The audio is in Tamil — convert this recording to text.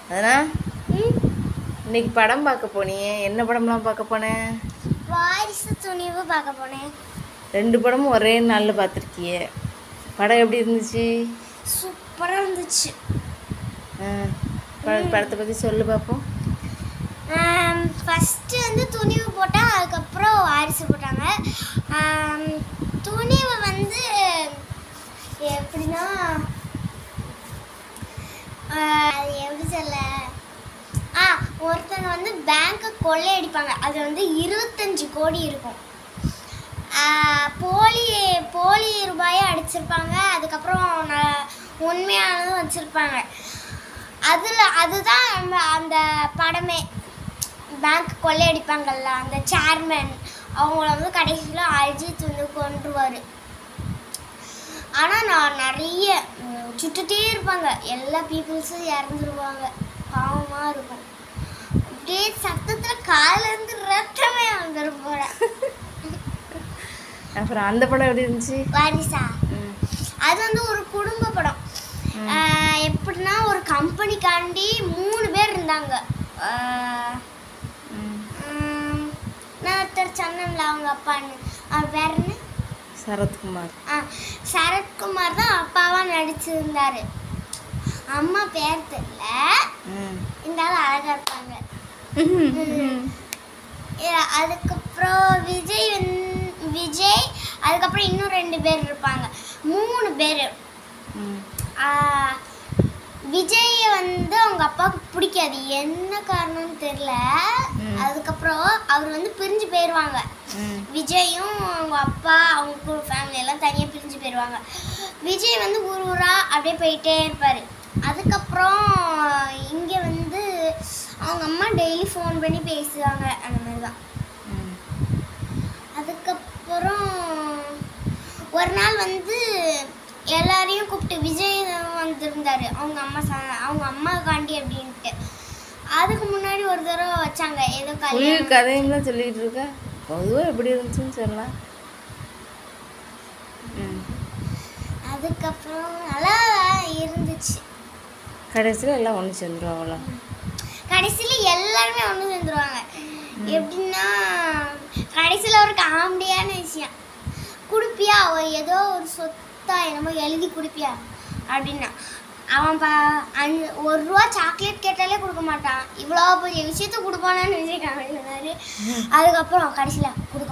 அதனால் ம் இன்னைக்கு படம் பார்க்க போனியே என்ன படம்லாம் பார்க்க போனேன் வாரிசு துணிவு பார்க்க போனேன் ரெண்டு படமும் ஒரே நாளில் பார்த்துருக்கியே படம் எப்படி இருந்துச்சு சூப்பராக இருந்துச்சு ஆ, பட- படத்தை பற்றி சொல்லு பார்ப்போம் ஃபஸ்ட்டு வந்து துணிவு போட்டால் அதுக்கப்புறம் வாரிசு போட்டாங்க ஆம், துணிவு வந்து எப்படின்னா ஆஹ், அது எப்படி சொல்ல ஆ ஒருத்தங்க வந்து பேங்க்கை கொள்ளையடிப்பாங்க அது வந்து இருபத்தஞ்சு கோடி இருக்கும் ஆஹ், போலி போலி ரூபாயை அடிச்சிருப்பாங்க அதுக்கப்புறம் ந- உண்மையானதும் வச்சுருப்பாங்க அதில் அதுதான் நம்ம அந்த படமே பேங்க் கொள்ளையடிப்பாங்கல்ல அந்த சேர்மேன் அவங்கள வந்து கடைசியில் அஜித் வந்து கொண்டுருவார் ஆனால் நான் நிறைய உம், சுட்டுட்டே இருப்பாங்க எல்லா பீப்புள்ஸும் இறந்துருவாங்க பாவமாக இருக்கும் அப்படியே சத்தத்தில் காலேருந்து ரத்தமே வந்துடும் போல அப்புறம் அந்த படம் எப்படி இருந்துச்சு வாரிசா ம் அது வந்து ஒரு குடும்ப படம் ஆஹ் எப்படின்னா ஒரு கம்பெனிக்காண்டி மூணு பேர் இருந்தாங்க ஆஹ் ம் உம், நான் ஒருத்தர் சொன்னேன்ல அவங்க அப்பான்னு அவர் பேர் என்ன சரத்குமார் ஆ சரத்குமார் தான் அப்பாவாக நடிச்சிருந்தாரு அம்மா பேர் தெரியல ம் இருந்தாலும் அழகாக இருப்பாங்க ம். ஏ- அதுக்கப்புறம் விஜய் வந்து விஜய் அதுக்கப்புறம் இன்னும் ரெண்டு பேர் இருப்பாங்க மூணு பேர் ம் விஜய் வந்து அவங்க அப்பாவுக்கு பிடிக்காது என்ன காரணம்னு தெரில ம். அதுக்கப்புறம் அவர் வந்து பிரிஞ்சு போயிடுவாங்க ம் விஜயும் அவங்க அப்பா அவங்க ஃபேமிலி எல்லாம் தனியாக பிரிஞ்சு போயிடுவாங்க விஜய் வந்து ஊர் ஊரா அப்படியே போயிட்டே இருப்பார் அதுக்கப்புறம் இங்கே வந்து அவங்க அம்மா டெய்லி ஃபோன் பண்ணி பேசுவாங்க அந்த மாதிரி தான் ம் அதுக்கப்புறம் ஒரு நாள் வந்து எல்லாரையும் கூப்பிட்டு விஜய் வந்திருந்தாரு அவங்க அம்மா ச- அவங்க அம்மாக்காண்டி அப்படின்ட்டு அதுக்கு முன்னாடி ஒரு தடவை வச்சாங்க ஏதோ புதிய கல்யாணம் கதையும் தான் சொல்லிக்கிட்டு இருக்க பொதுவாக எப்படி இருந்துச்சுன்னு சொல்லலாம் ம் அதுக்கப்புறம் நல்லா இருந்துச்சு கடைசியில் எல்லாம் ஒன்று சேர்ந்துருவாங்களா கடைசியில் எல்லாருமே ஒன்று சேர்ந்துருவாங்க எப்படின்னா கடைசியில் ஒரு காமெடியான விஷயம் குடுப்பியா அவ ஏதோ ஒரு சொத்தா என்னமோ எழுதி குடுப்பியா அப்படின்னா அவன் பா அஞ்சு ஒரு ரூபா சாக்லேட் கேட்டாலே கொடுக்க மாட்டான் இவ்வளோ பெரிய விஷயத்த கொடுப்பானான்னு விஜய் காமெடி சொன்னாரு அதுக்கப்புறம் கடைசியில் கொடுக்க